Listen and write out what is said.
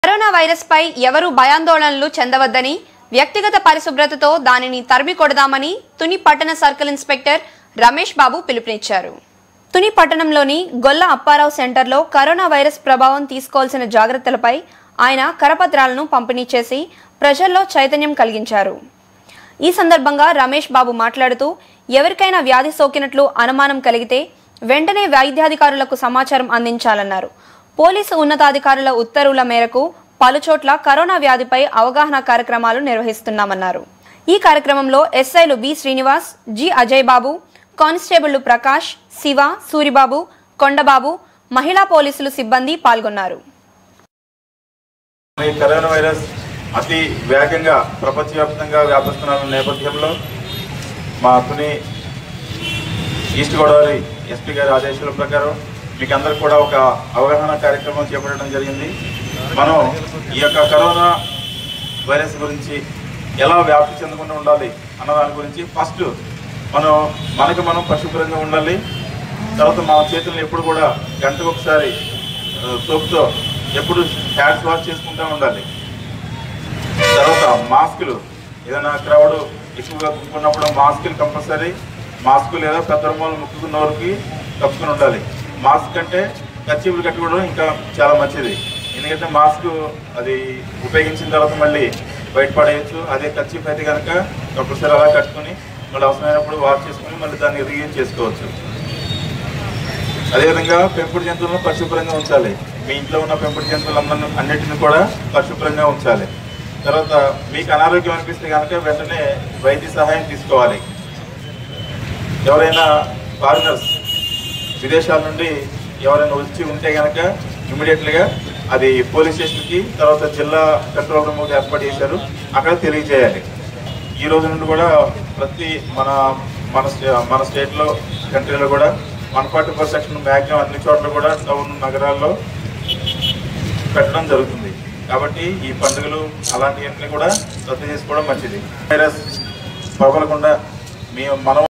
corona virus పై ఎవరూ భయాందోళనలు చెందవద్దని వ్యక్తిగత పరిశుభ్రతతో దానిని తరిమి కొడదామని తుని పట్టణ సర్కిల్ ఇన్స్పెక్టర్ రమేష్ బాబు పిలుపునిచ్చారు తుని పట్టణంలోని గొల్ల అప్పారావు సెంటర్లో కరోనా వైరస్ ప్రభావం తీసుకోవాల్సిన జాగ్రత్తలపై ఆయన కరపత్రాలను పంపిణీ చేసి ప్రజల్లో చైతన్యం కలిగించారు ఈ సందర్భంగా రమేష్ బాబు మాట్లాడుతూ ఎవరికైనా వ్యాధి సోకినట్లు అనుమానం కలిగితే వెంటనే వైద్యాధికారులకు సమాచారం అందించాలన్నారు పోలీసు ఉన్నతాధికారుల ఉత్తర్వుల మేరకు పలుచోట్ల కరోనా వ్యాధిపై అవగాహన కార్యక్రమాలు నిర్వహిస్తున్నామన్నారు ఈ కార్యక్రమంలో ఎస్ఐలు బి శ్రీనివాస్ జి అజయ్ బాబు కానిస్టేబుళ్లు ప్రకాష్ శివ సూరిబాబు కొండబాబు మహిళా పోలీసులు సిబ్బంది పాల్గొన్నారు ఈ కరోనా వైరస్ అతి వేగంగా ప్రపంచవ్యాప్తంగా వ్యాపిస్తున్న నేపథ్యంలో మా తుని ఈస్ట్ గోదావరి ఎస్పీ గారి ఆదేశాల ప్రకారం మీకు అందరికి కూడా ఒక అవగాహన కార్యక్రమం చేపట్టడం జరిగింది మనం ఈ యొక్క కరోనా వైరస్ గురించి ఎలా వ్యాప్తి చెందకుండా ఉండాలి అన్న దాని గురించి ఫస్ట్ మనం మనకి మనం పరిశుభ్రంగా ఉండాలి తర్వాత మన చేతులను ఎప్పుడు కూడా గంటకు ఒకసారి సోప్తో ఎప్పుడు హ్యాండ్స్ వాష్ చేసుకుంటూ ఉండాలి తర్వాత మాస్కులు ఏదైనా క్రౌడ్ ఎక్కువగా గుంపుకున్నప్పుడు మాస్కులు కంపల్సరీ మాస్క్ లేదా పెద్దరమూలు ముక్కు నోరుకి కప్పుకుని ఉండాలి మాస్క్ అంటే కచ్చిపులు కట్టుకోవడం ఇంకా చాలా మంచిది ఎందుకంటే మాస్క్ అది ఉపయోగించిన తర్వాత మళ్ళీ బయటపడేయచ్చు అదే కచ్చిప్ అయితే కనుక కంపల్సరీ అలా కట్టుకొని మళ్ళీ అవసరమైనప్పుడు వాష్ చేసుకొని మళ్ళీ దాన్ని రీయూజ్ చేసుకోవచ్చు అదేవిధంగా పెంపుడు జంతువులను పరిశుభ్రంగా ఉంచాలి మీ ఇంట్లో ఉన్న పెంపుడు జంతువులందరినీ అన్నిటిని కూడా పరిశుభ్రంగా ఉంచాలి తర్వాత మీకు అనారోగ్యం అనిపిస్తే కనుక వెంటనే వైద్య సహాయం తీసుకోవాలి ఎవరైనా ఫారినర్స్ విదేశాల నుండి ఎవరైనా వచ్చి ఉంటే కనుక ఇమీడియట్లీగా అది పోలీస్ స్టేషన్కి తర్వాత జిల్లా కంట్రోల్ రూమ్ ఒకటి ఏర్పాటు చేశారు అక్కడ తెలియజేయాలి ఈ రోజు నుండి కూడా ప్రతి మన మన స్టే మన స్టేట్లో కంట్రీలో కూడా one forty four section maximum అన్ని చోట్ల కూడా టౌన్ నగరాల్లో పెట్టడం జరుగుతుంది కాబట్టి ఈ పండుగలు అలాంటివన్నీ కూడా రద్దు చేసుకోవడం మంచిది వైరస్ ప్రబలకుండా మీ మనం